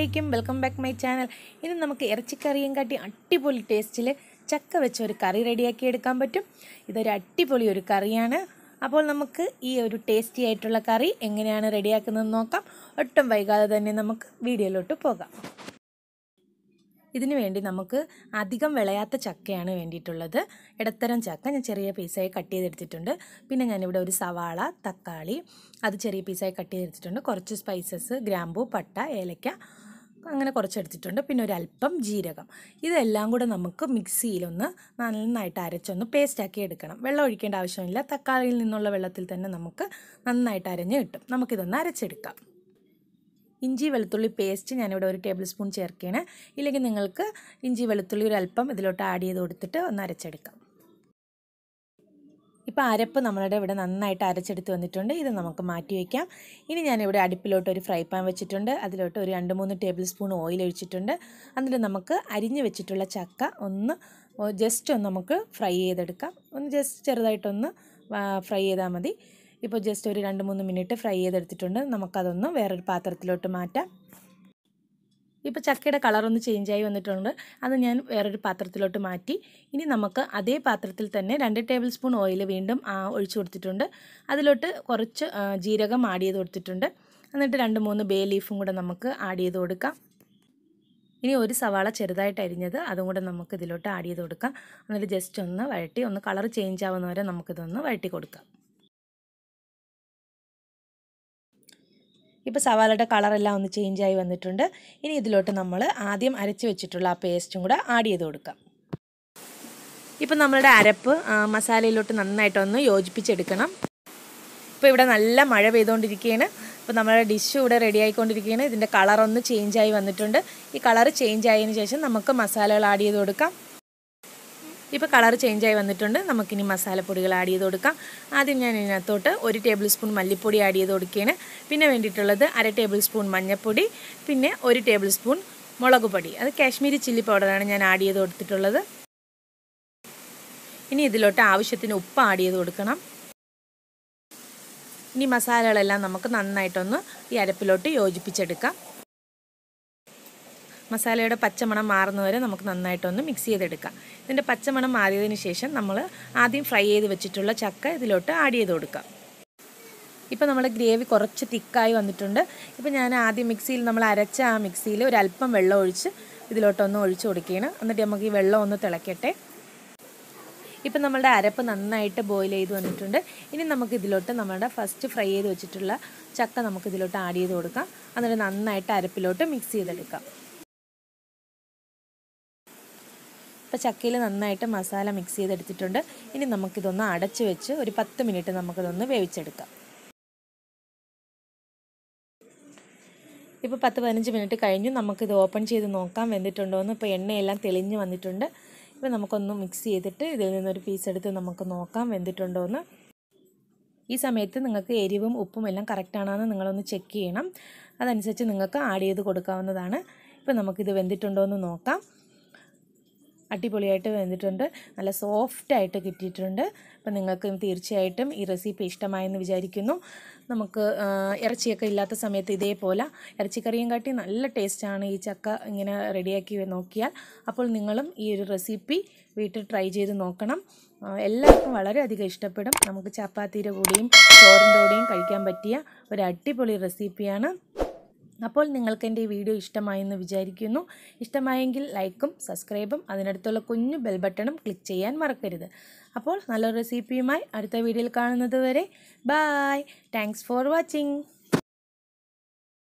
അലൈക്കും welcome back my channel ഇനി നമുക്ക് ഇറച്ചിക്കറിയും കാട്ടി അടിപൊളി ടേസ്റ്റിൽ ചക്ക വെച്ച് ഒരു കറി റെഡിയാക്കി എടുക്കാൻ പറ്റും ഇതൊരു അടിപൊളി ഒരു കറിയാണ് അപ്പോൾ നമുക്ക് ഈ ഒരു ടേസ്റ്റി ആയിട്ടുള്ള കറി എങ്ങനെയാണ് റെഡിയാക്കുന്നത് നോക്കാം ഒട്ടും വൈകാതെ തന്നെ നമുക്ക് വീഡിയോയിലോട്ട് പോകാം ഇതിനു വേണ്ടി നമുക്ക് അധികം വിളയാത്ത ചക്കയാണ് വേണ്ടിയിട്ടുള്ളത് ഇടത്തരം ചക്ക ഞാൻ ചെറിയ പീസായി കട്ട് ചെയ്തെടുത്തിട്ടുണ്ട് പിന്നെ ഞാനിവിടെ ഒരു സവാള തക്കാളി അത് ചെറിയ പീസായി കട്ട് ചെയ്തെടുത്തിട്ടുണ്ട് കുറച്ച് സ്പൈസസ് ഗ്രാമ്പൂ പട്ട ഏലക്ക അങ്ങനെ കുറച്ച് എടുത്തിട്ടുണ്ട് പിന്നെ ഒരു അല്പം ജീരകം ഇതെല്ലാം കൂടെ നമുക്ക് മിക്സിയിലൊന്ന് നന്നായിട്ട് അരച്ചൊന്ന് പേസ്റ്റാക്കി എടുക്കണം വെള്ളം ഒഴിക്കേണ്ട ആവശ്യമില്ല തക്കാളിയിൽ നിന്നുള്ള വെള്ളത്തിൽ തന്നെ നമുക്ക് നന്നായിട്ട് അരഞ്ഞ് കിട്ടും നമുക്കിതൊന്ന് അരച്ചെടുക്കാം ഇഞ്ചി വെളുത്തുള്ളി പേസ്റ്റ് ഞാനിവിടെ ഒരു ടേബിൾ സ്പൂൺ ചേർക്കുകയാണ് ഇല്ലെങ്കിൽ നിങ്ങൾക്ക് ഇഞ്ചി വെളുത്തുള്ളി ഒരു അല്പം ഇതിലോട്ട് ആഡ് ചെയ്ത് കൊടുത്തിട്ട് ഒന്ന് അരച്ചെടുക്കാം ഇപ്പോൾ അരപ്പ് നമ്മളുടെ ഇവിടെ നന്നായിട്ട് അരച്ചെടുത്ത് വന്നിട്ടുണ്ട് ഇത് നമുക്ക് മാറ്റി വയ്ക്കാം ഇനി ഞാനിവിടെ അടുപ്പിലോട്ട് ഒരു ഫ്രൈ പാൻ വെച്ചിട്ടുണ്ട് അതിലോട്ട് ഒരു രണ്ട് മൂന്ന് ടേബിൾ സ്പൂൺ ഓയിൽ ഒഴിച്ചിട്ടുണ്ട് എന്നിട്ട് നമുക്ക് അരിഞ്ഞ് വെച്ചിട്ടുള്ള ചക്ക ഒന്ന് ജസ്റ്റ് ഒന്ന് നമുക്ക് ഫ്രൈ ചെയ്തെടുക്കാം ഒന്ന് ജസ്റ്റ് ചെറുതായിട്ടൊന്ന് ഫ്രൈ ചെയ്താൽ മതി ഇപ്പോൾ ജസ്റ്റ് ഒരു രണ്ട് മൂന്ന് മിനിറ്റ് ഫ്രൈ ചെയ്തെടുത്തിട്ടുണ്ട് നമുക്കതൊന്ന് വേറൊരു പാത്രത്തിലോട്ട് മാറ്റാം ഇപ്പോൾ ചക്കയുടെ കളറൊന്ന് ചേഞ്ചായി വന്നിട്ടുണ്ട് അത് ഞാൻ വേറൊരു പാത്രത്തിലോട്ട് മാറ്റി ഇനി നമുക്ക് അതേ പാത്രത്തിൽ തന്നെ രണ്ട് ടേബിൾ സ്പൂൺ ഓയിൽ വീണ്ടും ഒഴിച്ചു കൊടുത്തിട്ടുണ്ട് അതിലോട്ട് കുറച്ച് ജീരകം ആഡ് ചെയ്ത് കൊടുത്തിട്ടുണ്ട് എന്നിട്ട് രണ്ട് മൂന്ന് ബേ ലീഫും കൂടെ നമുക്ക് ആഡ് ചെയ്ത് കൊടുക്കാം ഇനി ഒരു സവാള ചെറുതായിട്ട് അരിഞ്ഞത് അതും കൂടെ നമുക്ക് ഇതിലോട്ട് ആഡ് ചെയ്ത് കൊടുക്കാം എന്നിട്ട് ജസ്റ്റ് ഒന്ന് വഴട്ടി ഒന്ന് കളർ ചേഞ്ച് ആവുന്നവരെ നമുക്കിതൊന്ന് വഴട്ടി കൊടുക്കാം ഇപ്പോൾ സവാളയുടെ കളറെല്ലാം ഒന്ന് ചേഞ്ചായി വന്നിട്ടുണ്ട് ഇനി ഇതിലോട്ട് നമ്മൾ ആദ്യം അരച്ച് വെച്ചിട്ടുള്ള ആ പേസ്റ്റും കൂടെ ആഡ് ചെയ്ത് കൊടുക്കാം ഇപ്പം നമ്മളുടെ അരപ്പ് മസാലയിലോട്ട് നന്നായിട്ടൊന്ന് യോജിപ്പിച്ചെടുക്കണം ഇപ്പോൾ ഇവിടെ നല്ല മഴ പെയ്തുകൊണ്ടിരിക്കുകയാണ് ഇപ്പോൾ നമ്മുടെ ഡിഷ് ഇവിടെ റെഡി ആയിക്കൊണ്ടിരിക്കുകയാണ് ഇതിൻ്റെ കളറൊന്ന് ചേഞ്ചായി വന്നിട്ടുണ്ട് ഈ കളർ ചേഞ്ച് ആയതിനു ശേഷം നമുക്ക് മസാലകൾ ആഡ് ചെയ്ത് കൊടുക്കാം ഇപ്പോൾ കളർ ചേഞ്ചായി വന്നിട്ടുണ്ട് നമുക്കിനി മസാലപ്പൊടികൾ ആഡ് ചെയ്ത് കൊടുക്കാം ആദ്യം ഞാൻ ഇതിനകത്തോട്ട് ഒരു ടേബിൾ സ്പൂൺ മല്ലിപ്പൊടി ആഡ് ചെയ്ത് കൊടുക്കുകയാണ് പിന്നെ വേണ്ടിയിട്ടുള്ളത് അര ടേബിൾ സ്പൂൺ മഞ്ഞൾപ്പൊടി പിന്നെ ഒരു ടേബിൾ സ്പൂൺ മുളക് പൊടി അത് കാശ്മീരി ചില്ലി പൗഡറാണ് ഞാൻ ആഡ് ചെയ്ത് കൊടുത്തിട്ടുള്ളത് ഇനി ഇതിലോട്ട് ആവശ്യത്തിന് ഉപ്പ് ആഡ് ചെയ്ത് കൊടുക്കണം ഇനി മസാലകളെല്ലാം നമുക്ക് നന്നായിട്ടൊന്ന് ഈ അരപ്പിലോട്ട് യോജിപ്പിച്ചെടുക്കാം മസാലയുടെ പച്ചമണം മാറുന്നവരെ നമുക്ക് നന്നായിട്ടൊന്ന് മിക്സ് ചെയ്തെടുക്കാം ഇതിൻ്റെ പച്ചമണം മാറിയതിന് ശേഷം നമ്മൾ ആദ്യം ഫ്രൈ ചെയ്ത് വെച്ചിട്ടുള്ള ചക്ക ഇതിലോട്ട് ആഡ് ചെയ്ത് കൊടുക്കാം ഇപ്പോൾ നമ്മുടെ ഗ്രേവി കുറച്ച് തിക്കായി വന്നിട്ടുണ്ട് ഇപ്പോൾ ഞാൻ ആദ്യം മിക്സിയിൽ നമ്മൾ അരച്ച ആ മിക്സിയിൽ ഒരു അല്പം വെള്ളം ഒഴിച്ച് ഇതിലോട്ടൊന്ന് ഒഴിച്ച് കൊടുക്കുകയാണ് എന്നിട്ട് നമുക്ക് ഈ വെള്ളം ഒന്ന് തിളയ്ക്കട്ടെ ഇപ്പം നമ്മളുടെ അരപ്പ് നന്നായിട്ട് ബോയിൽ ചെയ്ത് വന്നിട്ടുണ്ട് ഇനി നമുക്ക് ഇതിലോട്ട് നമ്മുടെ ഫസ്റ്റ് ഫ്രൈ ചെയ്ത് വെച്ചിട്ടുള്ള ചക്ക നമുക്ക് ഇതിലോട്ട് ആഡ് ചെയ്ത് കൊടുക്കാം എന്നിട്ട് നന്നായിട്ട് അരപ്പിലോട്ട് മിക്സ് ചെയ്തെടുക്കാം ഇപ്പോൾ ചക്കയിൽ നന്നായിട്ട് മസാല മിക്സ് ചെയ്തെടുത്തിട്ടുണ്ട് ഇനി നമുക്കിതൊന്ന് അടച്ച് വെച്ച് ഒരു പത്ത് മിനിറ്റ് നമുക്കിതൊന്ന് വേവിച്ചെടുക്കാം ഇപ്പോൾ പത്ത് പതിനഞ്ച് മിനിറ്റ് കഴിഞ്ഞു നമുക്കിത് ഓപ്പൺ ചെയ്ത് നോക്കാം വെന്തിട്ടുണ്ടോ എന്ന് ഇപ്പോൾ എണ്ണയെല്ലാം തെളിഞ്ഞ് വന്നിട്ടുണ്ട് ഇപ്പോൾ നമുക്കൊന്ന് മിക്സ് ചെയ്തിട്ട് ഇതിൽ നിന്നൊരു പീസ് എടുത്ത് നമുക്ക് നോക്കാം വെന്തിട്ടുണ്ടോ എന്ന് ഈ സമയത്ത് നിങ്ങൾക്ക് എരിവും ഉപ്പും എല്ലാം കറക്റ്റാണെന്ന് നിങ്ങളൊന്ന് ചെക്ക് ചെയ്യണം അതനുസരിച്ച് നിങ്ങൾക്ക് ആഡ് ചെയ്ത് കൊടുക്കാവുന്നതാണ് ഇപ്പോൾ നമുക്കിത് വെന്തിട്ടുണ്ടോ എന്ന് നോക്കാം അടിപൊളിയായിട്ട് വെന്തിട്ടുണ്ട് നല്ല സോഫ്റ്റായിട്ട് കിട്ടിയിട്ടുണ്ട് അപ്പം നിങ്ങൾക്ക് തീർച്ചയായിട്ടും ഈ റെസിപ്പി ഇഷ്ടമായെന്ന് വിചാരിക്കുന്നു നമുക്ക് ഇറച്ചിയൊക്കെ ഇല്ലാത്ത സമയത്ത് ഇതേപോലെ ഇറച്ചിക്കറിയും കാട്ടി നല്ല ടേസ്റ്റാണ് ഈ ചക്ക ഇങ്ങനെ റെഡിയാക്കി നോക്കിയാൽ അപ്പോൾ നിങ്ങളും ഈ ഒരു റെസിപ്പി വീട്ടിൽ ട്രൈ ചെയ്ത് നോക്കണം എല്ലാവർക്കും വളരെയധികം ഇഷ്ടപ്പെടും നമുക്ക് ചപ്പാത്തിയുടെ കൂടെയും ചോറിൻ്റെ കൂടെയും കഴിക്കാൻ പറ്റിയ ഒരു അടിപൊളി റെസിപ്പിയാണ് അപ്പോൾ നിങ്ങൾക്ക് എൻ്റെ ഈ വീഡിയോ ഇഷ്ടമായെന്ന് വിചാരിക്കുന്നു ഇഷ്ടമായെങ്കിൽ ലൈക്കും സബ്സ്ക്രൈബും അതിനടുത്തുള്ള കുഞ്ഞു ബെൽ ബട്ടണും ക്ലിക്ക് ചെയ്യാൻ മറക്കരുത് അപ്പോൾ നല്ലൊരു റെസിപ്പിയുമായി അടുത്ത വീഡിയോയിൽ കാണുന്നത് വരെ ബായ് താങ്ക്സ് ഫോർ വാച്ചിങ്